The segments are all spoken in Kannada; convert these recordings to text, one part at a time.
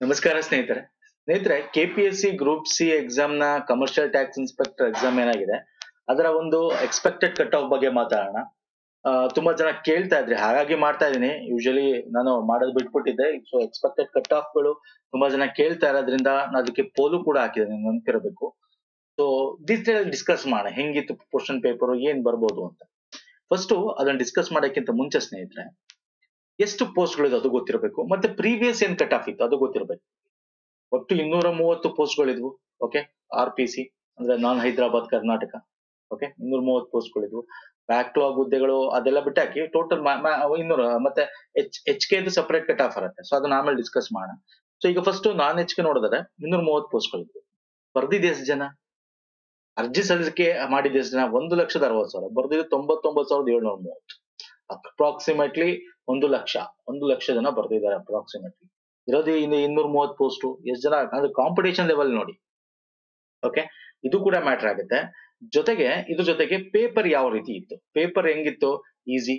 ನಮಸ್ಕಾರ ಸ್ನೇಹಿತರೆ ಸ್ನೇಹಿತರೆ ಕೆಪಿಎಸ್ಸಿ ಗ್ರೂಪ್ ಸಿ ಎಕ್ಸಾಮ್ ನ ಕಮರ್ಷಿಯಲ್ ಟ್ಯಾಕ್ಸ್ ಇನ್ಸ್ಪೆಕ್ಟರ್ ಎಕ್ಸಾಮ್ ಏನಾಗಿದೆ ಅದರ ಒಂದು ಎಕ್ಸ್ಪೆಕ್ಟೆಡ್ ಕಟ್ ಆಫ್ ಬಗ್ಗೆ ಮಾತಾಡೋಣ ಆ, ತುಂಬಾ ಜನ ಕೇಳ್ತಾ ಇದ್ರಿ ಹಾಗಾಗಿ ಮಾಡ್ತಾ ಇದೀನಿ ಯೂಶಲಿ ನಾನು ಮಾಡೋದು ಬಿಟ್ಬಿಟ್ಟಿದ್ದೆ ಸೊ ಎಕ್ಸ್ಪೆಕ್ಟೆಡ್ ಕಟ್ ಆಫ್ ಗಳು ತುಂಬಾ ಜನ ಕೇಳ್ತಾ ಇರೋದ್ರಿಂದ ನಾನು ಅದಕ್ಕೆ ಪೋಲು ಕೂಡ ಹಾಕಿದ್ದೀನಿ ನೆನಪಿರಬೇಕು ಸೊ ಡೀಟೇಲ್ ಡಿಸ್ಕಸ್ ಮಾಡೋಣ ಹೆಂಗಿತ್ತು ಕ್ವಶನ್ ಪೇಪರ್ ಏನ್ ಬರ್ಬೋದು ಅಂತ ಫಸ್ಟ್ ಅದನ್ನ ಡಿಸ್ಕಸ್ ಮಾಡೋಕ್ಕಿಂತ ಮುಂಚೆ ಸ್ನೇಹಿತರೆ ಎಷ್ಟು ಪೋಸ್ಟ್ ಗಳಿದೆ ಅದು ಗೊತ್ತಿರಬೇಕು ಮತ್ತೆ ಪ್ರೀವಿಯಸ್ ಏನ್ ಕಟ್ ಆಫ್ ಇತ್ತು ಅದು ಗೊತ್ತಿರಬೇಕು ಒಟ್ಟು ಇನ್ನೂರ ಮೂವತ್ತು ಪೋಸ್ಟ್ ಗಳಿದ್ವು ಓಕೆ ಆರ್ ಪಿ ಸಿ ಅಂದ್ರೆ ನಾನ್ ಹೈದರಾಬಾದ್ ಕರ್ನಾಟಕ ಓಕೆ ಇನ್ನೂರ ಮೂವತ್ತು ಪೋಸ್ಟ್ ಗಳಿದ್ವು ಬ್ಯಾಕ್ ಟು ಆಗ್ ಹುದ್ದೆಗಳು ಅದೆಲ್ಲ ಬಿಟ್ಟಾಕಿ ಟೋಟಲ್ ಇನ್ನೂರ ಮತ್ತೆ H H K separate cut off ಇರುತ್ತೆ ಸೊ ಅದನ್ನ ಆಮೇಲೆ ಡಿಸ್ಕಸ್ ಮಾಡೋಣ ಸೊ ಈಗ ಫಸ್ಟ್ ನಾನ್ ಎಚ್ ಕೆ ನೋಡಿದ್ರೆ ಇನ್ನೂರ ಮೂವತ್ತು ಪೋಸ್ಟ್ ಗಳಿದ್ವು ಬರ್ದಿದೆ ಎಷ್ಟು ಜನ ಅರ್ಜಿ ಸಲ್ಲಿಕೆ ಮಾಡಿದ ಎಷ್ಟು ಜನ ಒಂದು ಲಕ್ಷದ ಅರವತ್ತು ಸಾವಿರ ಬರ್ದಿದ್ದು ತೊಂಬತ್ತೊಂಬತ್ತು ಸಾವಿರದ ಏಳ್ನೂರ ಮೂವತ್ತು ಅಪ್ರಾಕ್ಸಿಮೇಟ್ಲಿ ಒಂದು ಲಕ್ಷ ಒಂದು ಲಕ್ಷ ಜನ ಬರ್ದಿದ್ದಾರೆ ಅಪ್ರಾಕ್ಸಿಮೇಟ್ಲಿ ಇರೋದು ಇನ್ನು ಇನ್ನೂರ ಮೂವತ್ತು ಪೋಸ್ಟ್ ಎಷ್ಟು ಜನ ಅಂದ್ರೆ ಕಾಂಪಿಟೇಷನ್ ಲೆವೆಲ್ ನೋಡಿ ಓಕೆ ಇದು ಕೂಡ ಮ್ಯಾಟರ್ ಆಗುತ್ತೆ ಜೊತೆಗೆ ಇದ್ರ ಜೊತೆಗೆ ಪೇಪರ್ ಯಾವ ರೀತಿ ಇತ್ತು ಪೇಪರ್ ಹೆಂಗಿತ್ತು ಈಸಿ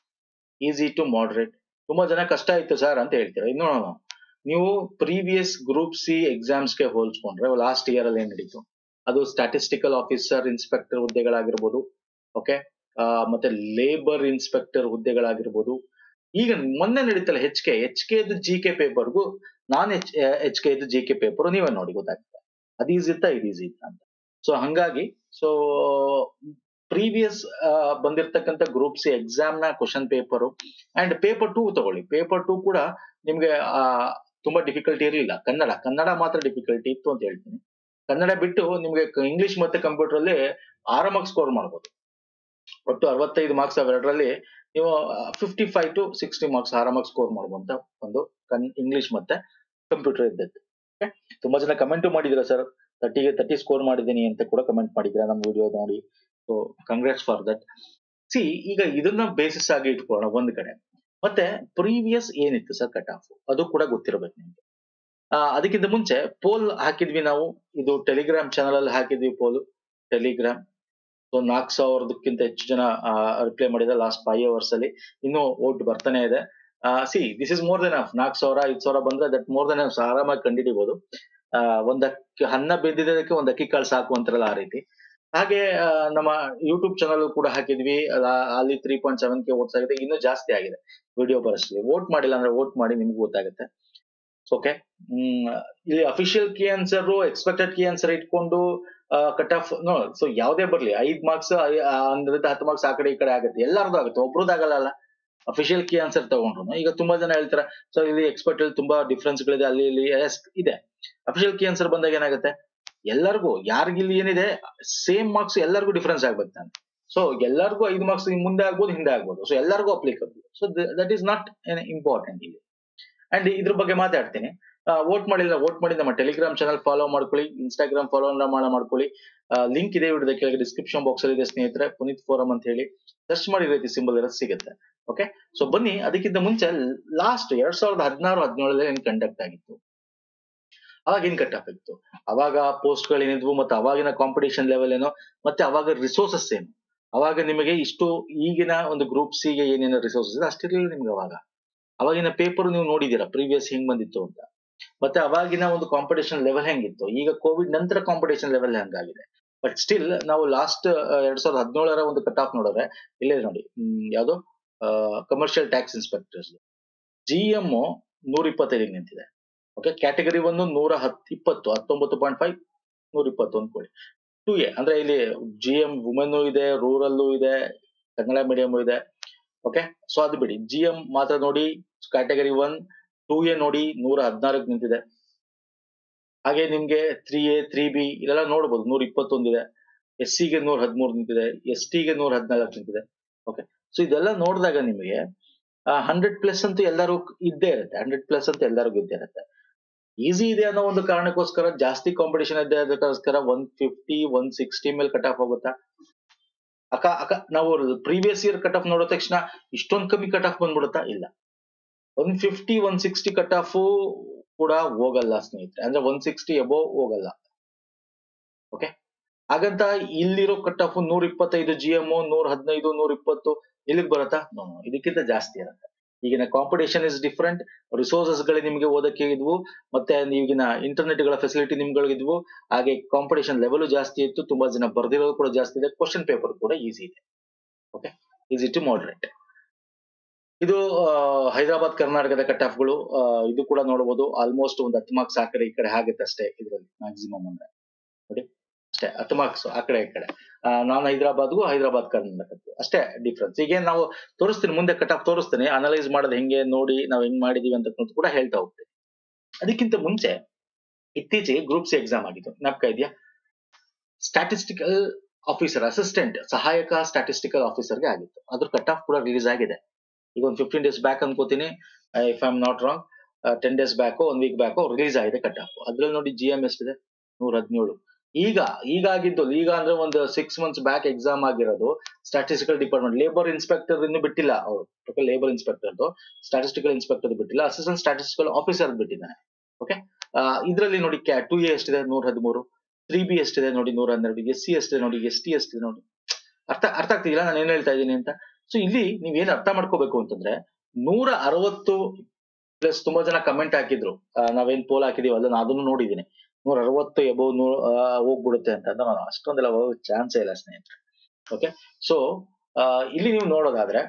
ಈಸಿ ಟು ಮಾಡ್ರೇಟ್ ತುಂಬಾ ಜನ ಕಷ್ಟ ಇತ್ತು ಸರ್ ಅಂತ ಹೇಳ್ತೀರಾ ಇನ್ನು ನೀವು ಪ್ರೀವಿಯಸ್ ಗ್ರೂಪ್ ಸಿ ಎಕ್ಸಾಮ್ಸ್ಗೆ ಹೋಲಿಸ್ಕೊಂಡ್ರೆ ಲಾಸ್ಟ್ ಇಯರ್ ಅಲ್ಲಿ ಏನ್ ನಡೀತು ಅದು ಸ್ಟಾಟಿಸ್ಟಿಕಲ್ ಆಫೀಸರ್ ಇನ್ಸ್ಪೆಕ್ಟರ್ ಹುದ್ದೆಗಳಾಗಿರ್ಬೋದು ಓಕೆ ಮತ್ತೆ ಲೇಬರ್ ಇನ್ಸ್ಪೆಕ್ಟರ್ ಹುದ್ದೆಗಳಾಗಿರ್ಬೋದು ಈಗ ಮೊನ್ನೆ ನಡೀತಲ್ಲ H K H K G K ಪೇಪರ್ಗೂ non H H K G K paper ನೀವೇ ನೋಡಿ ಗೊತ್ತಾಗುತ್ತೆ ಅದು ಈಸಿ ಇತ್ತಾ ಇದು ಈಸಿ ಇತ್ತ ಅಂತ ಸೊ ಹಂಗಾಗಿ ಸೊ ಪ್ರೀವಿಯಸ್ ಬಂದಿರತಕ್ಕಂತ ಗ್ರೂಪ್ ಸಿ ಎಕ್ಸಾಮ್ ನ question paper and paper two ತಗೊಳ್ಳಿ ಪೇಪರ್ ಟೂ ಕೂಡ ನಿಮ್ಗೆ ಆ, ತುಂಬಾ ಡಿಫಿಕಲ್ಟಿ ಇರಲಿಲ್ಲ ಕನ್ನಡ ಕನ್ನಡ ಮಾತ್ರ ಡಿಫಿಕಲ್ಟಿ ಇತ್ತು ಅಂತ ಹೇಳ್ತೀನಿ ಕನ್ನಡ ಬಿಟ್ಟು ನಿಮ್ಗೆ ಇಂಗ್ಲಿಷ್ ಮತ್ತೆ ಕಂಪ್ಯೂಟರ್ ಅಲ್ಲಿ ಆರಾಮಾಗಿ ಸ್ಕೋರ್ ಮಾಡ್ಬೋದು ಒಟ್ಟು ಅರವತ್ತೈದು ಮಾರ್ಕ್ಸ್ ಅವೆರಡರಲ್ಲಿ ನೀವು fifty five to sixty marks ಆರಾಮಾಗಿ ಸ್ಕೋರ್ ಮಾಡುವಂತ ಒಂದು ಕನ್ ಇಂಗ್ಲಿಷ್ ಮತ್ತೆ ಕಂಪ್ಯೂಟರ್ ಇದ್ದದ್ದು Okay? ತುಂಬಾ ಜನ ಕಮೆಂಟ್ ಮಾಡಿದ್ರ ಸರ್ ತರ್ಟಿಗೆ ತರ್ಟಿ ಸ್ಕೋರ್ ಮಾಡಿದ್ದೀನಿ ಅಂತ ಕೂಡ ಕಮೆಂಟ್ ಮಾಡಿದ್ರ ನಮ್ಮ ವಿಡಿಯೋ ನೋಡಿ so congrats for that see ಈಗ ಇದನ್ನ ಬೇಸಿಸ್ ಆಗಿ ಇಟ್ಕೊಳ್ಳೋಣ ಒಂದ್ ಕಡೆ ಮತ್ತೆ ಪ್ರೀವಿಯಸ್ ಏನಿತ್ತು ಸರ್ ಕಟ್ ಆಫ್ ಅದು ಕೂಡ ಗೊತ್ತಿರಬೇಕು ನಿಮ್ಗೆ ಆ, ಅದಕ್ಕಿಂತ ಮುಂಚೆ ಪೋಲ್ ಹಾಕಿದ್ವಿ ನಾವು ಇದು ಟೆಲಿಗ್ರಾಮ್ ಚಾನಲ್ ಅಲ್ಲಿ ಹಾಕಿದ್ವಿ ಪೋಲ್ ಟೆಲಿಗ್ರಾಮ್ ಸೊ ನಾಲ್ಕು ಸಾವಿರದಕ್ಕಿಂತ ಹೆಚ್ಚು ಜನ ರಿಪ್ಲೈ ಮಾಡಿದ್ರೆ ಲಾಸ್ಟ್ ಫೈವ್ ಅವರ್ಸ್ ಅಲ್ಲಿ ಇನ್ನೂ ಓಟ್ ಬರ್ತಾನೆ ಇದೆ see this is more than of ನಾಲ್ಕು ಸಾವಿರ ಐದು ಸಾವಿರ ಬಂದ್ರೆ ದಟ್ ಮೋರ್ ದೆನ್ ಆರಾಮಾಗಿ ಕಂಡಿಡಿಬಹುದು ಆ, ಒಂದ್ ಅಕ್ಕಿ ಅನ್ನ ಬೆಂದಿದ್ದಕ್ಕೆ ಒಂದ್ ಅಕ್ಕಿ ಕಾಳು ಸಾಕು ಅಂತಾರಲ್ಲ ಆ ರೀತಿ ಹಾಗೆ ಆ, ನಮ್ಮ ಯೂಟ್ಯೂಬ್ ಚಾನಲ್ ಕೂಡ ಹಾಕಿದ್ವಿ ಅಲ್ಲ- ಅಲ್ಲಿ three point seven K votes ಆಗಿದೆ ಇನ್ನೂ ಜಾಸ್ತಿ ಆಗಿದೆ ವಿಡಿಯೋ ಬರಸ್ಲಿ ವೋಟ್ ಮಾಡಿಲ್ಲ ಅಂದ್ರೆ ವೋಟ್ ಮಾಡಿ ನಿಮ್ಗೆ ಗೊತ್ತಾಗುತ್ತೆ ಓಕೆ ಹ್ಮ್ ಇಲ್ಲಿ official key answer expected key answer ಇಟ್ಕೊಂಡು ಕಟ್ ಆಫ್ ನೋ ಸೊ ಯಾವ್ದೇ ಬರ್ಲಿ ಐದ್ ಮಾರ್ಕ್ಸ್ ಅಂದ್ರೆ ಹತ್ತು ಮಾರ್ಕ್ಸ್ ಆ ಕಡೆ ಈ ಕಡೆ ಆಗುತ್ತೆ ಎಲ್ಲಾರ್ದು ಆಗುತ್ತೆ ಒಬ್ರದ್ದಾಗಲ್ಲ ಅಫಿಷಿಯಲ್ ಕೀ ಆನ್ಸರ್ ತಗೊಂಡ್ರು ಈಗ ತುಂಬಾ ಜನ ಹೇಳ್ತಾರೆ ಸರ್ ಇಲ್ಲಿ ಎಕ್ಸ್ಪರ್ಟ್ ಅಲ್ಲಿ ತುಂಬಾ ಡಿಫ್ರೆನ್ಸ್ ಗಳಿದೆ ಅಲ್ಲಿ ಇಲ್ಲಿ yes, ಇದೆ ಅಫಿಷಿಯಲ್ ಕೀ ಆನ್ಸರ್ ಬಂದಾಗ ಏನಾಗುತ್ತೆ ಎಲ್ಲರಿಗೂ ಯಾರಿಗಿಲ್ಲಿ ಏನಿದೆ ಸೇಮ್ ಮಾರ್ಕ್ಸ್ ಎಲ್ಲರಿಗೂ ಡಿಫ್ರೆನ್ಸ್ ಆಗ್ಬೇಕು ತಾನೆ ಸೊ ಎಲ್ಲರಿಗೂ ಐದು ಮಾರ್ಕ್ಸ್ ಮುಂದೆ ಆಗ್ಬೋದು ಹಿಂದೆ ಆಗ್ಬೋದು ಸೊ ಎಲ್ಲರಿಗೂ applicable so that is not important ಇಲ್ಲಿ ಅಂಡ್ ಇದ್ರ ಬಗ್ಗೆ ಮಾತಾಡ್ತೀನಿ ವೋಟ್ ಮಾಡಿಲ್ಲ ವೋಟ್ ಮಾಡಿ ನಮ್ಮ ಟೆಲಿಗ್ರಾಮ್ ಚಾನಲ್ ಫಾಲೋ ಮಾಡ್ಕೊಳ್ಳಿ ಇನ್ಸ್ಟಾಗ್ರಾಮ್ ಫಾಲೋ ಮಾಡ್ಕೊಳ್ಳಿ ಲಿಂಕ್ ಇದೆ ವಿಡಿಯೋದ ಕೆಳಗೆ ಡಿಸ್ಕ್ರಿಪ್ಷನ್ ಬಾಕ್ಸ್ ಅಲ್ಲಿ ಇದೆ ಸ್ನೇಹಿತರೆ ಪುನೀತ್ ಫೋರಂ ಅಂತ ಹೇಳಿ ಸರ್ಚ್ ಮಾಡಿ ಈ ರೀತಿ ಸಿಂಬಲ್ ಇರೋದು ಸಿಗುತ್ತೆ ಓಕೆ ಸೊ ಬನ್ನಿ ಅದಕ್ಕಿಂತ ಮುಂಚೆ ಲಾಸ್ಟ್ ಎರಡ್ ಸಾವಿರದ ಹದಿನಾರು ಹದಿನೇಳರಲ್ಲಿ ಏನ್ ಕಂಡಕ್ಟ್ ಆಗಿತ್ತು ಅವಾಗ ಏನ್ ಕಟ್ ಆಫ್ ಇತ್ತು ಅವಾಗ ಪೋಸ್ಟ್ ಗಳೇನಿದ್ವು ಮತ್ತೆ ಅವಾಗಿನ ಕಾಂಪಿಟೇಷನ್ ಲೆವೆಲ್ ಏನೋ ಮತ್ತೆ ಅವಾಗ ರಿಸೋರ್ಸಸ್ ಏನು ಅವಾಗ ನಿಮಗೆ ಇಷ್ಟು ಈಗಿನ ಒಂದು ಗ್ರೂಪ್ ಸಿ ಗೆ ಏನೇನು ರಿಸೋರ್ಸಸ್ ಇದೆ ಅಷ್ಟಿರ್ಲಿಲ್ಲ ನಿಮ್ಗೆ ಅವಾಗ ಅವಾಗಿನ ಪೇಪರ್ ನೀವು ನೋಡಿದೀರಾ ಪ್ರೀವಿಯಸ್ ಹೆಂಗ್ ಬಂದಿತ್ತು ಅಂತ ಮತ್ತೆ ಅವಾಗಿನ ಒಂದು ಕಾಂಪಿಟೇಷನ್ ಲೆವೆಲ್ ಹೆಂಗಿತ್ತು ಈಗ ಕೋವಿಡ್ ನಂತರ ಕಾಂಪಿಟೇಷನ್ ಲೆವೆಲ್ ಹೆಂಗಾಗಿದೆ ಬಟ್ ಸ್ಟಿಲ್ ನಾವು ಲಾಸ್ಟ್ ಎರಡ್ ಸಾವಿರದ ಹದಿನೇಳರ ಒಂದು ಕಟ್ ಆಫ್ ನೋಡಿದ್ರೆ ಇಲ್ಲೇ ನೋಡಿ ಹ್ಮ್, ಯಾವ್ದು commercial tax inspectors G M ನೂರ ಇಪ್ಪತ್ತೈದಿಗೆ ನಿಂತಿದೆ ಓಕೆ ಕ್ಯಾಟಗರಿ ಒಂದು ನೂರ ಹತ್ ಇಪ್ಪತ್ತು ಹತ್ತೊಂಬತ್ತು ಪಾಯಿಂಟ್ ಫೈವ್ ನೂರ ಇಪ್ಪತ್ತು ಅಂದ್ಕೊಳ್ಳಿ ಟು ಎ ಅಂದ್ರೆ ಇಲ್ಲಿ ಜಿ ಎಂ ವುಮೆನ್ ಇದೆ ರೂರಲ್ ಇದೆ ಕನ್ನಡ ಮೀಡಿಯಂ ಇದೆ ಓಕೆ ಸೊ ಅದು ಬಿಡಿ ಜಿ ಎಂ ಮಾತ್ರ ನೋಡಿ ಕ್ಯಾಟಗರಿ ಒನ್ ಟೂ ಎ ನೋಡಿ ನೂರ ಹದಿನಾರಕ್ಕೆ ನಿಂತಿದೆ ಹಾಗೆ ನಿಮ್ಗೆ ತ್ರೀ ಎ ತ್ರೀ ಬಿ ಇಲ್ಲೆಲ್ಲ ನೋಡ್ಬೋದು ನೂರ ಇಪ್ಪತ್ತೊಂದಿದೆ ಎಸ್ ಗೆ ನೂರ ಹದಿಮೂರು ನಿಂತಿದೆ ಎಸ್ ಟಿಗೆ ನೂರ ಹದಿನಾಲ್ಕು ನಿಂತಿದೆ ಓಕೆ ಸೊ ಇದೆಲ್ಲ ನೋಡಿದಾಗ ನಿಮಗೆ ಹಂಡ್ರೆಡ್ ಪ್ಲಸ್ ಅಂತೂ ಎಲ್ಲರೂ ಇದ್ದೇ ಇರುತ್ತೆ ಹಂಡ್ರೆಡ್ ಪ್ಲಸ್ ಅಂತ ಎಲ್ಲರಿಗೂ ಇದ್ದೇ ಇರುತ್ತೆ ಈಸಿ ಇದೆ ಅನ್ನೋ ಒಂದು ಕಾರಣಕ್ಕೋಸ್ಕರ ಜಾಸ್ತಿ ಕಾಂಪಿಟೇಷನ್ ಇದೆ ಅದಕ್ಕೋಸ್ಕರ ಒನ್ ಫಿಫ್ಟಿ ಒನ್ ಸಿಕ್ಸ್ಟಿ ಮೇಲೆ ಕಟ್ ಆಫ್ ಹೋಗುತ್ತಾ ಅಕ್ಕ ಅಕ್ಕ ನಾವು ಪ್ರೀವಿಯಸ್ ಇಯರ್ ಕಟ್ ಆಫ್ ನೋಡೋ ತಕ್ಷಣ ಇಷ್ಟೊಂದು ಕಮ್ಮಿ ಕಟ್ ಆಫ್ ಬಂದ್ಬಿಡುತ್ತಾ ಇಲ್ಲ one fifty one sixty cut off ಕೂಡ ಹೋಗಲ್ಲ ಸ್ನೇಹಿತರೆ ಅಂದ್ರೆ ಒನ್ ಸಿಕ್ಸ್ಟಿ ಎಬೋ ಹೋಗಲ್ಲ ಓಕೆ ಹಾಗಂತ ಇಲ್ಲಿರೋ ಕಟ್ ಆಫ್ ನೂರ ಇಪ್ಪತ್ತೈದು ಜಿ ಎಂ ನೂರ ಹದಿನೈದು ನೂರ ಇಪ್ಪತ್ತು ಇಲ್ಲಿಗೆ ಬರುತ್ತಾ No, no, ಇದಕ್ಕಿಂತ ಜಾಸ್ತಿ ಇರುತ್ತೆ ಈಗಿನ ಕಾಂಪಿಟೇಷನ್ ಇಸ್ ಡಿಫ್ರೆಂಟ್ ರಿಸೋರ್ಸಸ್ ಗಳು ನಿಮಗೆ ಓದಕ್ಕೆ ಇದ್ವು ಮತ್ತೆ ಈಗಿನ ಇಂಟರ್ನೆಟ್ ಗಳ ಫೆಸಿಲಿಟಿ ನಿಮ್ಗಳಿದ್ವು ಹಾಗೆ ಕಾಂಪಿಟೇಷನ್ ಲೆವೆಲ್ ಜಾಸ್ತಿ ಇತ್ತು ತುಂಬಾ ಜನ ಬರ್ದಿರೋದು ಕೂಡ ಜಾಸ್ತಿ ಇದೆ ಕ್ವಶನ್ ಪೇಪರ್ ಕೂಡ ಈಸಿ ಇದೆ ಓಕೆ ಈಸಿ ಟು ಮಾಡ್ರೇಟ್ ಇದು ಆ, ಹೈದರಾಬಾದ್ ಕರ್ನಾಟಕದ ಕಟ್ ಆಫ್ಗಳು ಇದು ಕೂಡ ನೋಡಬಹುದು ಆಲ್ಮೋಸ್ಟ್ ಒಂದು ಹತ್ತು ಮಾರ್ಕ್ಸ್ ಆ ಕಡೆ ಈ ಕಡೆ ಆಗುತ್ತೆ ಅಷ್ಟೇ ಇದರಲ್ಲಿ ಮ್ಯಾಕ್ಸಿಮಮ್ ಅಂದ್ರೆ ನೋಡಿ ಅಷ್ಟೇ ಹತ್ತು ಮಾರ್ಕ್ಸ್ ಆ ಕಡೆ ಈ ಕಡೆ ನಾನು ಹೈದರಾಬಾದ್ಗೂ ಹೈದರಾಬಾದ್ ಕರ್ನಾಟಕದ್ದು ಅಷ್ಟೇ ಡಿಫ್ರೆನ್ಸ್ ಈಗ ನಾವು ತೋರಿಸ್ತೀನಿ ಮುಂದೆ ಕಟ್ ಆಫ್ ತೋರಿಸ್ತೀನಿ ಅನಲೈಸ್ ಮಾಡೋದು ಹೆಂಗೆ ನೋಡಿ ನಾವು ಹೆಂಗ್ ಮಾಡಿದೀವಿ ಅಂತ ಕೂಡ ಹೇಳ್ತಾ ಹೋಗ್ತೀನಿ ಅದಕ್ಕಿಂತ ಮುಂಚೆ ಇತ್ತೀಚೆಗೆ ಗ್ರೂಪ್ ಸಿ ಎಕ್ಸಾಮ್ ಆಗಿತ್ತು ಜ್ಞಾಪಕ ಇದೆಯಾ ಸ್ಟ್ಯಾಟಿಸ್ಟಿಕಲ್ ಆಫೀಸರ್ ಅಸಿಸ್ಟೆಂಟ್ ಸಹಾಯಕ ಸ್ಟ್ಯಾಟಿಸ್ಟಿಕಲ್ ಆಫೀಸರ್ಗೆ ಆಗಿತ್ತು ಅದ್ರ ಕಟ್ ಆಫ್ ಕೂಡ ರಿಲೀಸ್ ಆಗಿದೆ ಈಗ ಒಂದು ಫಿಫ್ಟೀನ್ ಡೇಸ್ ಬ್ಯಾಕ್ ಅನ್ಕೋತೀನಿ if I am not wrong ten days back ಒಂದ್ ವೀಕ್ ಬ್ಯಾಕ್ ರಿಲೀಸ್ ಆಗಿದೆ ಕಟ್ ಆಫ್ ಅದ್ರಲ್ಲಿ ನೋಡಿ ಜಿ ಎಂ ಎಷ್ಟಿದೆ ನೂರ ಹದಿನೇಳು ಈಗ ಈಗ ಆಗಿದ್ದು ಈಗ ಅಂದ್ರೆ ಒಂದು ಸಿಕ್ಸ್ ಮಂತ್ಸ್ ಬ್ಯಾಕ್ ಎಕ್ಸಾಮ್ ಆಗಿರೋದು ಸ್ಟಾಟಿಸ್ಟಿಕಲ್ ಡಿಪಾರ್ಟ್ಮೆಂಟ್ ಲೇಬರ್ ಇನ್ಸ್ಪೆಕ್ಟರ್ ಇನ್ನು ಬಿಟ್ಟಿಲ್ಲ ಅವರು okay labour inspector statistical inspector ಬಿಟ್ಟಿಲ್ಲ ಅಸಿಸ್ಟೆಂಟ್ ಸ್ಟಾಟಿಸ್ಟಿಕಲ್ ಆಫೀಸರ್ ಬಿಟ್ಟಿದ್ದಾನೆ ಓಕೆ ಇದರಲ್ಲಿ ನೋಡಿ ಕ್ಯಾ ಟು ಎ ಎಷ್ಟಿದೆ ನೂರ ಹದಿಮೂರು ತ್ರೀ ಬಿ ಎಷ್ಟಿದೆ ನೋಡಿ ನೂರ ಹನ್ನೆರಡು ಎಸ್ ಸಿ ಎಷ್ಟಿದೆ ನೋಡಿ ಎಸ್ ಟಿ ಎಷ್ಟಿದೆ ನೋಡಿ ಅರ್ಥ ಅರ್ಥ ಆಗ್ತಿದಿಲ್ಲ ನಾನು ಏನ್ ಹೇಳ್ತಾ ಇದ್ದೀನಿ ಅಂತ ಸೊ ಇಲ್ಲಿ ನೀವ್ ಏನ್ ಅರ್ಥ ಮಾಡ್ಕೋಬೇಕು ಅಂತಂದ್ರೆ ನೂರ ಅರವತ್ತು ಪ್ಲಸ್ ತುಂಬಾ ಜನ ಕಮೆಂಟ್ ಹಾಕಿದ್ರು ಆ, ನಾವೇನ್ ಪೋಲ್ ಹಾಕಿದೀವಿ ಅದನ್ನ ಅದನ್ನು ನೋಡಿದೀನಿ ನೂರ ಅರವತ್ತು ಎಬೋ ನೂರ ಆ, ಹೋಗ್ಬಿಡುತ್ತೆ ಅಂತ ಅಂದ್ರೆ ನಾನು ಅಷ್ಟೊಂದೆಲ್ಲ ಹೋಗೋ ಚಾನ್ಸೇ ಇಲ್ಲ ಸ್ನೇಹಿತರೆ ಓಕೆ ಸೊ ಇಲ್ಲಿ ನೀವು ನೋಡೋದಾದ್ರೆ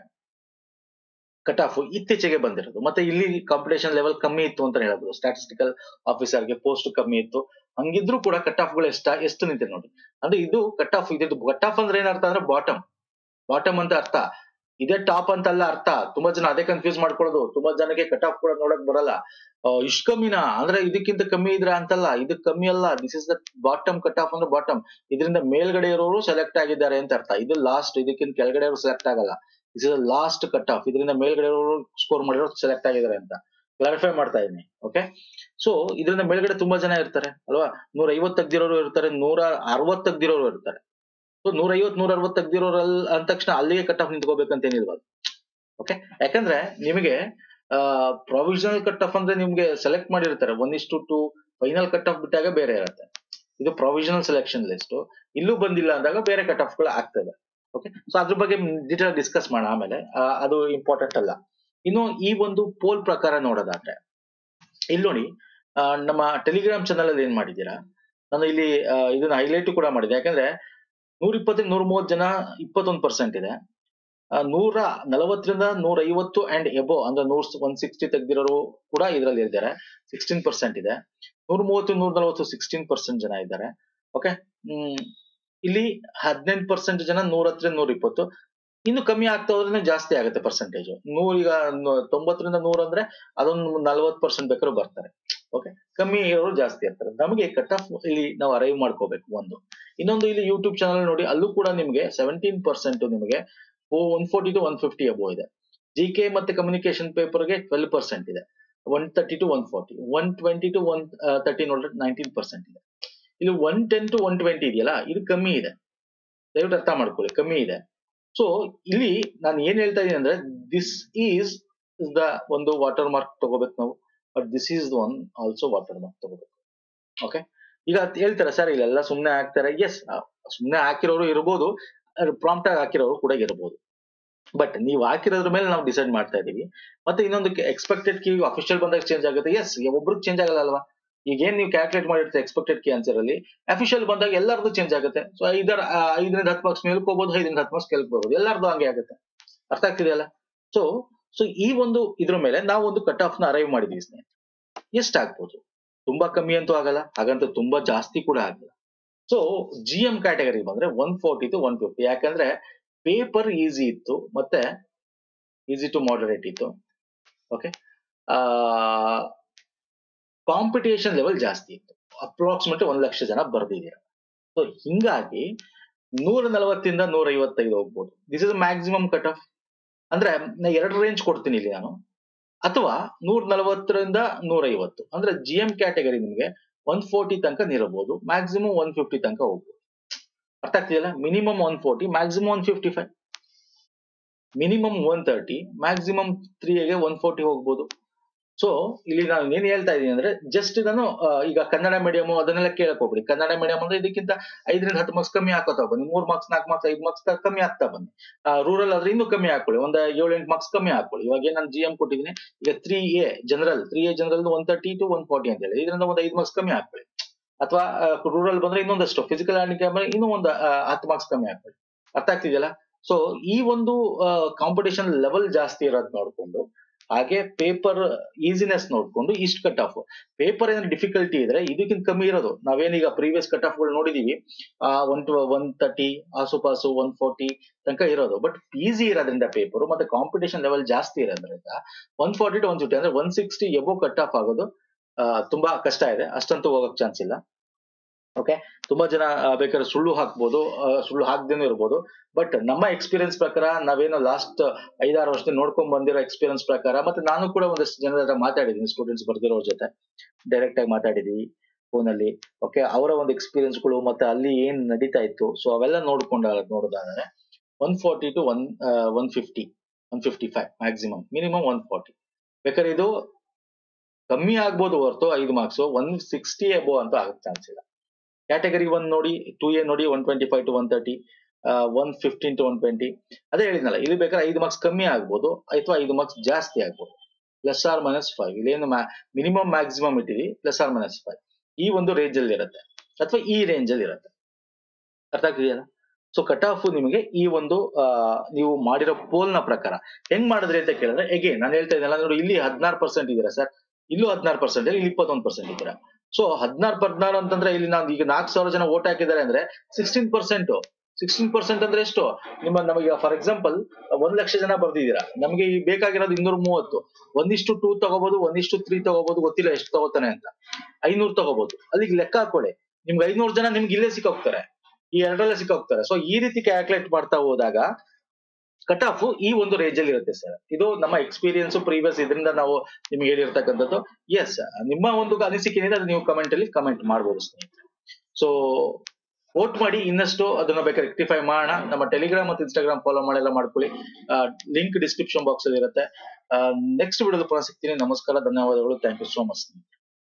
ಕಟ್ ಆಫ್ ಇತ್ತೀಚೆಗೆ ಬಂದಿರೋದು ಮತ್ತೆ ಇಲ್ಲಿ ಕಾಂಪಿಟೇಷನ್ ಲೆವೆಲ್ ಕಮ್ಮಿ ಇತ್ತು ಅಂತ ಹೇಳ್ಬೋದು ಸ್ಟಾಟಿಸ್ಟಿಕಲ್ ಆಫೀಸರ್ಗೆ ಪೋಸ್ಟ್ ಕಮ್ಮಿ ಇತ್ತು ಹಂಗಿದ್ರು ಕೂಡ ಕಟ್ ಆಫ್ ಗಳು ಎಷ್ಟ ಎಷ್ಟು ನಿಂತಿದೆ ನೋಡಿ ಅಂದ್ರೆ ಇದು ಕಟ್ ಆಫ್ ಇದು ಕಟ್ ಆಫ್ ಅಂದ್ರೆ ಏನರ್ಥ ಅಂದ್ರೆ ಬಾಟಮ್ ಬಾಟಮ್ ಅಂತ ಅರ್ಥ ಇದೇ ಟಾಪ್ ಅಂತಲ್ಲ ಅರ್ಥ ತುಂಬಾ ಜನ ಅದೇ ಕನ್ಫ್ಯೂಸ್ ಮಾಡ್ಕೊಳ್ಳೋದು ತುಂಬಾ ಜನಕ್ಕೆ ಕಟ್ ಆಫ್ ಕೂಡ ನೋಡಕ್ ಬರಲ್ಲ ಇಷ್ಟು ಕಮ್ಮಿನಾ ಅಂದ್ರೆ ಇದಕ್ಕಿಂತ ಕಮ್ಮಿ ಇದ್ರೆ ಅಂತಲ್ಲ ಇದು ಕಮ್ಮಿ ಅಲ್ಲ this is the bottom cut off ಅಂದ್ರೆ ಬಾಟಮ್ ಇದರಿಂದ ಮೇಲ್ಗಡೆ ಇರೋರು ಸೆಲೆಕ್ಟ್ ಆಗಿದ್ದಾರೆ ಅಂತ ಅರ್ಥ ಇದು ಲಾಸ್ಟ್ ಇದಕ್ಕಿಂತ ಕೆಳಗಡೆ ಇರೋರು ಸೆಲೆಕ್ಟ್ ಆಗಲ್ಲ this is last cut off ಇದರಿಂದ ಮೇಲ್ಗಡೆ ಇರೋರು ಸ್ಕೋರ್ ಮಾಡಿರೋರು ಸೆಲೆಕ್ಟ್ ಆಗಿದ್ದಾರೆ ಅಂತ ಕ್ಲಾರಿಫೈ ಮಾಡ್ತಾ ಇದೀನಿ ಓಕೆ ಸೊ ಇದರಿಂದ ಮೇಲ್ಗಡೆ ತುಂಬಾ ಜನ ಇರ್ತಾರೆ ಅಲ್ವಾ ನೂರ ಐವತ್ತು ತೆಗ್ದಿರೋರು ಇರ್ತಾರೆ ನೂರ ಅರವತ್ತು ತೆಗ್ದಿರೋರು ಇರ್ತಾರೆ ಸೊ ನೂರ ಐವತ್ ನೂರ ಅರವತ್ತು ತೆಗ್ದಿರೋರಲ್ ಅಂದ ತಕ್ಷಣ ಅಲ್ಲಿಗೆ ಕಟ್ ಆಫ್ ನಿಂತ್ಕೋಬೇಕಂತ ಏನಿಲ್ವಾ ಓಕೆ ಯಾಕಂದ್ರೆ ನಿಮಗೆ ಪ್ರೊವಿಷನಲ್ ಕಟ್ ಆಫ್ ಅಂದ್ರೆ ನಿಮ್ಗೆ ಸೆಲೆಕ್ಟ್ ಮಾಡಿರ್ತಾರೆ ಒನ್ ಇಷ್ಟು ಟು ಫೈನಲ್ ಕಟ್ ಆಫ್ ಬಿಟ್ಟಾಗ ಬೇರೆ ಇರುತ್ತೆ ಇದು ಪ್ರೊವಿಷನಲ್ ಸೆಲೆಕ್ಷನ್ ಲಿಸ್ಟ್ ಇಲ್ಲೂ ಬಂದಿಲ್ಲ ಅಂದಾಗ ಬೇರೆ ಕಟ್ ಆಫ್ ಗಳು ಆಗ್ತದೆ ಓಕೆ ಸೊ ಅದ್ರ ಬಗ್ಗೆ ಡೀಟೇಲ್ ಡಿಸ್ಕಸ್ ಮಾಡೋಣ ಆಮೇಲೆ ಆ, ಅದು ಇಂಪಾರ್ಟೆಂಟ್ ಅಲ್ಲ ಇನ್ನು ಈ ಒಂದು ಪೋಲ್ ಪ್ರಕಾರ ನೋಡೋದಾದ್ರೆ ಇಲ್ಲಿ ನೋಡಿ ಆ, ನಮ್ಮ ಟೆಲಿಗ್ರಾಮ್ ಚಾನಲ್ ಅಲ್ಲಿ ಏನ್ ಮಾಡಿದ್ದೀರಾ ನಾನು ಇಲ್ಲಿ ಆ, ಇದನ್ನ ಹೈಲೈಟ್ ಕೂಡ ಮಾಡಿದೆ ಯಾಕಂದ್ರೆ ನೂರ ಇಪ್ಪತ್ತರಿಂದ ನೂರ ಮೂವತ್ತು ಜನ ಇಪ್ಪತ್ತೊಂದು ಪರ್ಸೆಂಟ್ ಇದೆ ಆ, ನೂರ ನಲವತ್ತರಿಂದ ನೂರ ಐವತ್ತು ಅಂಡ್ ಎಬೋ ಅಂದ್ರೆ ನೂರ್ ಒನ್ ಸಿಕ್ಸ್ಟಿ ತೆಗ್ದಿರೋರು ಕೂಡ ಇದರಲ್ಲಿ ಇದ್ದಾರೆ ಸಿಕ್ಸ್ಟೀನ್ ಪರ್ಸೆಂಟ್ ಇದೆ ನೂರ ಮೂವತ್ತು ನೂರ ನಲವತ್ತು ಸಿಕ್ಸ್ಟೀನ್ ಪರ್ಸೆಂಟ್ ಜನ ಇದ್ದಾರೆ ಓಕೆ ಹ್ಮ್ ಇಲ್ಲಿ ಹದಿನೆಂಟು ಪರ್ಸೆಂಟ್ ಜನ ನೂರ ಹತ್ತರಿಂದ ನೂರ ಇಪ್ಪತ್ತು ಇನ್ನು ಕಮ್ಮಿ ಆಗ್ತಾ ಹೋದ್ರೆ ಜಾಸ್ತಿ ಆಗುತ್ತೆ ಪರ್ಸೆಂಟೇಜ್ ನೂರ ಈಗ ನ- ತೊಂಬತ್ತರಿಂದ ನೂರ ಅಂದ್ರೆ ಅದೊಂದು ನಲ್ವತ್ತು ಪರ್ಸೆಂಟ್ ಬೇಕಾದ್ರೂ ಬರ್ತಾರೆ ಓಕೆ ಕಮ್ಮಿ ಇರೋರು ಜಾಸ್ತಿ ಇರ್ತಾರೆ ನಮಗೆ ಕಟ್ ಆಫ್ ಇಲ್ಲಿ ನಾವು ಅರೈವ್ ಮಾಡ್ಕೋಬೇಕು ಒಂದು ಇನ್ನೊಂದು ಇಲ್ಲಿ ಯೂಟ್ಯೂಬ್ ಚಾನಲ್ ನೋಡಿ ಅಲ್ಲೂ ಕೂಡ ನಿಮಗೆ ಸೆವೆಂಟೀನ್ ಪರ್ಸೆಂಟ್ ನಿಮಗೆ one forty to one fifty above ಇದೆ ಜಿ ಕೆ ಮತ್ತೆ ಕಮ್ಯುನಿಕೇಶನ್ ಪೇಪರ್ಗೆ ಟ್ವೆಲ್ ಪರ್ಸೆಂಟ್ ಇದೆ one thirty to one forty one twenty to one thirty ನೋಡಿದ್ರೆ ನೈನ್ಟೀನ್ ಪರ್ಸೆಂಟ್ ಇದೆ ಇಲ್ಲಿ one ten to one twenty ಇದೆಯಲ್ಲ ಇದು ಕಮ್ಮಿ ಇದೆ ದಯವಿಟ್ಟು ಅರ್ಥ ಮಾಡ್ಕೊಳ್ಳಿ ಕಮ್ಮಿ ಇದೆ ಸೊ ಇಲ್ಲಿ ನಾನು ಏನ್ ಹೇಳ್ತಾ ಇದೀನಿ ಅಂದ್ರೆ ದಿಸ್ ಈಸ್ ದ ಒಂದು ವಾಟರ್ ಮಾರ್ಕ್ ತಗೋಬೇಕು ನಾವು but this is the one also water mark ತಗೋಬೇಕು ಓಕೆ ಈಗ ಅದ್ ಹೇಳ್ತಾರೆ ಸರ್ ಇಲ್ಲೆಲ್ಲ ಸುಮ್ನೆ ಹಾಕ್ತಾರೆ ಎಸ್ ಸುಮ್ನೆ ಹಾಕಿರೋರು ಇರ್ಬೋದು ಪ್ರಾಂಪ್ಟ್ ಆಗಿ ಹಾಕಿರೋರು ಕೂಡ ಇರ್ಬೋದು ಬಟ್ ನೀವು ಹಾಕಿರೋದ್ರ ಮೇಲೆ ನಾವು ಡಿಸೈಡ್ ಮಾಡ್ತಾ ಇದೀವಿ ಮತ್ತೆ ಇನ್ನೊಂದು ಎಕ್ಸ್ಪೆಕ್ಟೆಡ್ ಕೀ ಅಫಿಷಿಯಲ್ ಬಂದಾಗ ಚೇಂಜ್ ಆಗುತ್ತೆ ಎಸ್ ಒಬ್ರಿಗೆ ಚೇಂಜ್ ಆಗಲ್ಲ ಅಲ್ವಾ ಈಗ ಏನ್ ನೀವು ಕ್ಯಾಲ್ಕುಲೇಟ್ ಮಾಡಿರ್ತೀರಿ ಎಕ್ಸ್ಪೆಕ್ಟೆಡ್ ಕೀ ಆನ್ಸರ್ ಅಲ್ಲಿ ಅಫಿಷಿಯಲ್ ಬಂದಾಗ ಎಲ್ಲರದು ಚೇಂಜ್ ಆಗುತ್ತೆ ಸೊ ಐದರ ಆ, ಐದರಿಂದ ಹತ್ತು ಮಾರ್ಕ್ಸ್ ಮೇಲ್ಕೋಬಹುದು ಐದರಿಂದ ಹತ್ತು ಮಾರ್ಕ್ಸ್ ಕೆಲ್ಕೋಬಹುದು ಎಲ್ಲರದು ಹಂಗೆ ಆಗುತ್ತೆ ಅರ್ಥ ಆಗ್ತಿದೆಯಲ್ಲ ಸೊ ಸೊ ಈ ಒಂದು ಇದ್ರ ಮೇಲೆ ನಾವು ಒಂದು ಕಟ್ ಆಫ್ ನ ಅರೈವ್ ಮಾಡಿದೀವಿ ಸ್ನೇಹಿತರೆ ಎಷ್ಟಾಗ್ಬೋದು ತುಂಬಾ ಕಮ್ಮಿ ಅಂತೂ ಆಗಲ್ಲ ಹಾಗಂತ ತುಂಬಾ ಜಾಸ್ತಿ ಕೂಡ ಆಗಲ್ಲ ಸೊ ಜಿ ಎಂ ಕ್ಯಾಟಗರಿ ಬಂದ್ರೆ one forty to one fifty ಯಾಕಂದ್ರೆ ಪೇಪರ್ ಈಸಿ ಇತ್ತು ಮತ್ತೆ ಈಸಿ ಟು ಮಾಡರೇಟ್ ಇತ್ತು ಓಕೆ ಕಾಂಪಿಟೇಷನ್ ಲೆವೆಲ್ ಜಾಸ್ತಿ ಇತ್ತು ಅಪ್ರಾಕ್ಸಿಮೇಟ್ಲಿ ಒಂದ್ ಲಕ್ಷ ಜನ ಬರ್ದಿದ್ದೀರ ಸೊ ಹಿಂಗಾಗಿ ನೂರ ನಲವತ್ತಿಂದ ನೂರ ಐವತ್ತೈದು ಹೋಗ್ಬೋದು this is maximum cut off ಅಂದ್ರೆ ನಾ ಎರಡು ರೇಂಜ್ ಕೊಡ್ತೀನಿ ಇಲ್ಲಿ ನಾನು ಅಥವಾ ನೂರ ನಲವತ್ತರಿಂದ ನೂರ ಐವತ್ತು ಅಂದ್ರೆ ಜಿ ಎಂ ಕ್ಯಾಟಗರಿ ನಿಮಗೆ ಒನ್ ಫೋರ್ಟಿ ತನಕ ನಿರಬಹುದು ಮ್ಯಾಕ್ಸಿಮಮ್ ಒನ್ ಫಿಫ್ಟಿ ತನಕ ಹೋಗ್ಬೋದು ಅರ್ಥ ಆಗ್ತಿದೆಯಲ್ಲ minimum one forty maximum one fifty five minimum one thirty maximum ತ್ರೀಗೆ ಒನ್ ಫೋರ್ಟಿ ಹೋಗ್ಬೋದು ಸೊ ಇಲ್ಲಿ ನಾನು ಏನ್ ಹೇಳ್ತಾ ಇದೀನಿ ಅಂದ್ರೆ ಜಸ್ಟ್ ಇದನ್ನು ಆ, ಈಗ ಕನ್ನಡ ಮೀಡಿಯಂ ಅದನ್ನೆಲ್ಲ ಕೇಳಕ್ ಹೋಗ್ಬಿಡಿ ಕನ್ನಡ ಮೀಡಿಯಂ ಅಂದ್ರೆ ಇದಕ್ಕಿಂತ ಐದರಿಂದ ಹತ್ತು ಮಾರ್ಕ್ಸ್ ಕಮ್ಮಿ ಹಾಕೋತಾ ಬನ್ನಿ ಮೂರ್ ಮಾರ್ಕ್ಸ್ ನಾಲ್ಕು ಮಾರ್ಕ್ಸ್ ಐದು ಮಾರ್ಕ್ಸ್ ಕಮ್ಮಿ ಆಗ್ತಾ ಬನ್ನಿ ರೂರಲ್ ಆದ್ರೆ ಇನ್ನೂ ಕಮ್ಮಿ ಹಾಕೊಳ್ಳಿ ಒಂದ್ ಏಳು ಎಂಟು ಮಾರ್ಕ್ಸ್ ಕಮ್ಮಿ ಹಾಕೊಳ್ಳಿ ಇವಾಗ ಏನ್ ನಾನು ಜಿ ಎಂ ಕೊಟ್ಟಿದ್ದೀನಿ ಈಗ three A general three A general one thirty to one forty ಅಂತ ಹೇಳಿ ಇದರಿಂದ ಒಂದು ಐದು ಮಾರ್ಕ್ಸ್ ಕಮ್ಮಿ ಹಾಕೊಳ್ಳಿ ಅಥವಾ ರೂರಲ್ ಬಂದ್ರೆ ಇನ್ನೊಂದಷ್ಟು ಫಿಸಿಕಲ್ ಹ್ಯಾಂಡಿಕ್ಯಾಪ್ ಬಂದ್ರೆ ಇನ್ನೂ ಒಂದು ಆ, ಹತ್ತು ಮಾರ್ಕ್ಸ್ ಕಮ್ಮಿ ಹಾಕೊಳ್ಳಿ ಅರ್ಥ ಆಗ್ತಿದೆಯಲ್ಲ ಸೊ ಈ ಒಂದು ಕಾಂಪಿಟೇಷನ್ ಲೆವೆಲ್ ಜಾಸ್ತಿ ಇರೋದ್ ನೋಡ್ಕೊಂಡು ಹಾಗೆ ಪೇಪರ್ ಈಸಿನೆಸ್ ನೋಡ್ಕೊಂಡು ಇಷ್ಟು ಕಟ್ ಆಫ್ ಪೇಪರ್ ಏನಾದ್ರು ಡಿಫಿಕಲ್ಟಿ ಇದ್ರೆ ಇದಕ್ಕಿಂತ ಕಮ್ಮಿ ಇರೋದು ನಾವೇನೀಗ ಪ್ರೀವಿಯಸ್ ಕಟ್ ಆಫ್ ಗಳು ನೋಡಿದೀವಿ ಆ ಒನ್ ಟು ಒನ್ ತರ್ಟಿ ಆಸುಪಾಸು ಒನ್ ಫೋರ್ಟಿ ತನಕ ಇರೋದು ಬಟ್ ಈಸಿ ಇರೋದ್ರಿಂದ ಪೇಪರ್ ಮತ್ತೆ ಕಾಂಪಿಟೇಷನ್ ಲೆವೆಲ್ ಜಾಸ್ತಿ ಇರೋದ್ರಿಂದ one forty to one fifty ಅಂದ್ರೆ one sixty above cut off ಆಗೋದು ಆ, ತುಂಬಾ ಕಷ್ಟ ಇದೆ ಅಷ್ಟಂತೂ ಹೋಗಕ್ ಚಾನ್ಸ್ ಇಲ್ಲ ಓಕೆ ತುಂಬಾ ಜನ ಆ, ಬೇಕಾದ್ರೆ ಸುಳ್ಳು ಹಾಕ್ಬೋದು ಆ, ಸುಳ್ಳು ಹಾಕ್ದೇನೂ ಇರ್ಬೋದು ಬಟ್ ನಮ್ಮ ಎಕ್ಸ್ಪೀರಿಯನ್ಸ್ ಪ್ರಕಾರ ನಾವೇನೋ ಲಾಸ್ಟ್ ಐದಾರು ವರ್ಷದಿಂದ ನೋಡ್ಕೊಂಡ್ ಬಂದಿರೋ ಎಕ್ಸ್ಪೀರಿಯನ್ಸ್ ಪ್ರಕಾರ ಮತ್ತೆ ನಾನು ಕೂಡ ಒಂದಷ್ಟು ಜನರ ಹತ್ರ ಮಾತಾಡಿದ್ದೀನಿ ಸ್ಟೂಡೆಂಟ್ಸ್ ಬರ್ದಿರೋರ್ ಜೊತೆ ಡೈರೆಕ್ಟ್ ಆಗಿ ಮಾತಾಡಿದೀವಿ ಫೋನ್ ಅಲ್ಲಿ ಓಕೆ ಅವರ ಒಂದು ಎಕ್ಸ್ಪೀರಿಯನ್ಸ್ ಗಳು ಮತ್ತೆ ಅಲ್ಲಿ ಏನ್ ನಡೀತಾ ಇತ್ತು ಸೊ ಅವೆಲ್ಲ ನೋಡ್ಕೊಂಡ ನೋಡೋದಾದ್ರೆ one forty to one one fifty one fifty five maximum minimum one forty ಬೇಕಾದ್ರೆ ಇದು ಕಮ್ಮಿ ಆಗ್ಬೋದು ಹೊರತು ಐದು ಮಾರ್ಕ್ಸ್ ಒನ್ ಸಿಕ್ಸ್ಟಿ ಎಬೋ ಅಂತ ಆಗಕ್ ಚಾನ್ಸ್ ಇಲ್ಲ ಕ್ಯಾಟಗರಿ ಒನ್ ನೋಡಿ ಟೂ ಎ ನೋಡಿ one twenty five to one thirty one fifteen to one twenty ಅದೇ ಹೇಳಿದ್ನಲ್ಲ ಇಲ್ಲಿ ಬೇಕಾದ್ರೆ ಐದು ಮಾರ್ಕ್ಸ್ ಕಮ್ಮಿ ಆಗ್ಬೋದು ಅಥವಾ ಐದು ಮಾರ್ಕ್ಸ್ ಜಾಸ್ತಿ ಆಗ್ಬೋದು ಪ್ಲಸ್ ಆರ್ ಮೈನಸ್ ಫೈವ್ ಇಲ್ಲೇನು ಮಿನಿಮಮ್ ಮ್ಯಾಕ್ಸಿಮಮ್ ಇಟ್ಟಿವಿ ಪ್ಲಸ್ ಆರ್ ಮೈನಸ್ ಫೈವ್ ಈ ಒಂದು ರೇಂಜ್ ಅಲ್ಲಿ ಇರುತ್ತೆ ಅಥವಾ ಈ ರೇಂಜ್ ಅಲ್ಲಿ ಇರುತ್ತೆ ಅರ್ಥ ಆಗ್ತಿದೆಯಲ್ಲ ಸೊ ಕಟ್ ಆಫ್ ನಿಮಗೆ ಈ ಒಂದು ಆ, ನೀವು ಮಾಡಿರೋ ಪೋಲ್ ನ ಪ್ರಕಾರ ಹೆಂಗ್ ಮಾಡಿದ್ರಿ ಅಂತ ಕೇಳಿದ್ರೆ ಎಗೇನ್ ನಾನು ಹೇಳ್ತಾ ಇದ್ದಲ್ಲ ನೋಡಿ ಇಲ್ಲಿ ಹದಿನಾರು ಪರ್ಸೆಂಟ್ ಇದೀರಾ ಸರ್ ಇಲ್ಲೂ ಹದಿನಾರು ಪರ್ಸೆಂಟ್ ಇಲ್ಲಿ ಇಪ್ಪತ್ತೊಂದು ಪರ್ಸೆಂಟ್ ಇದ್ದೀರಾ ಸೊ ಹದಿನಾರು ಪದಿನಾರು ಅಂತಂದ್ರೆ ಇಲ್ಲಿ ನಾವು ಈಗ ನಾಲ್ಕು ಸಾವಿರ ಜನ ಓಟ್ ಹಾಕಿದ್ದಾರೆ ಅಂದ್ರೆ ಸಿಕ್ಸ್ಟೀನ್ ಪರ್ಸೆಂಟ್ ಸಿಕ್ಸ್ಟೀನ್ ಪರ್ಸೆಂಟ್ ಅಂದ್ರೆ ಎಷ್ಟು ನಿಮ್ಮ ನಮಗೆ ಫಾರ್ ಎಕ್ಸಾಂಪಲ್ ಒಂದ್ ಲಕ್ಷ ಜನ ಬರ್ದಿದ್ದೀರಾ ನಮಗೆ ಈ ಬೇಕಾಗಿರೋದು ಇನ್ನೂರ ಮೂವತ್ತು ಒಂದಿಷ್ಟು ಟೂ ತಗೋಬಹುದು ಒಂದಿಷ್ಟು ತ್ರೀ ತಗೋಬಹುದು ಗೊತ್ತಿಲ್ಲ ಎಷ್ಟು ತಗೋತಾನೆ ಅಂತ ಐನೂರು ತಗೋಬಹುದು ಅಲ್ಲಿಗೆ ಲೆಕ್ಕ ಹಾಕೊಳ್ಳಿ ನಿಮ್ಗೆ ಐನೂರು ಜನ ನಿಮ್ಗೆ ಇಲ್ಲೇ ಸಿಕ್ಕೋಗ್ತಾರೆ ಈ ಎರಡರಲ್ಲೇ ಸಿಕ್ಕೋಗ್ತಾರೆ ಸೊ ಈ ರೀತಿ ಕ್ಯಾಲ್ಕುಲೇಟ್ ಮಾಡ್ತಾ ಹೋದಾಗ ಕಟ್ ಆಫ್ ಈ ಒಂದು ರೇಂಜ್ ಅಲ್ಲಿ ಇರುತ್ತೆ ಸರ್ ಇದು ನಮ್ಮ ಎಕ್ಸ್ಪೀರಿಯನ್ಸ್ ಪ್ರೀವಿಯಸ್ ಇದರಿಂದ ನಾವು ನಿಮ್ಗೆ ಹೇಳಿರ್ತಕ್ಕಂಥದ್ದು ಎಸ್ ನಿಮ್ಮ ಒಂದು ಅನಿಸಿಕೆ ಏನಿದೆ ಅದು ನೀವು ಕಮೆಂಟ್ ಅಲ್ಲಿ ಕಮೆಂಟ್ ಮಾಡ್ಬೋದು ಸ್ನೇಹಿತರೆ ಸೊ ವೋಟ್ ಮಾಡಿ ಇನ್ನಷ್ಟು ಅದನ್ನ ಬೇಕಾದ್ರೆ ರೆಕ್ಟಿಫೈ ಮಾಡೋಣ ನಮ್ಮ ಟೆಲಿಗ್ರಾಮ್ ಮತ್ತು ಇನ್ಸ್ಟಾಗ್ರಾಮ್ ಫಾಲೋ ಮಾಡೆಲ್ಲ ಮಾಡ್ಕೊಳ್ಳಿ ಲಿಂಕ್ ಡಿಸ್ಕ್ರಿಪ್ಷನ್ ಬಾಕ್ಸ್ ಅಲ್ಲಿ ಇರುತ್ತೆ ನೆಕ್ಸ್ಟ್ ವಿಡಿಯೋದ ಪುನಃ ಸಿಗ್ತೀನಿ ನಮಸ್ಕಾರ ಧನ್ಯವಾದಗಳು ಥ್ಯಾಂಕ್ ಯು ಸೋ ಮಚ್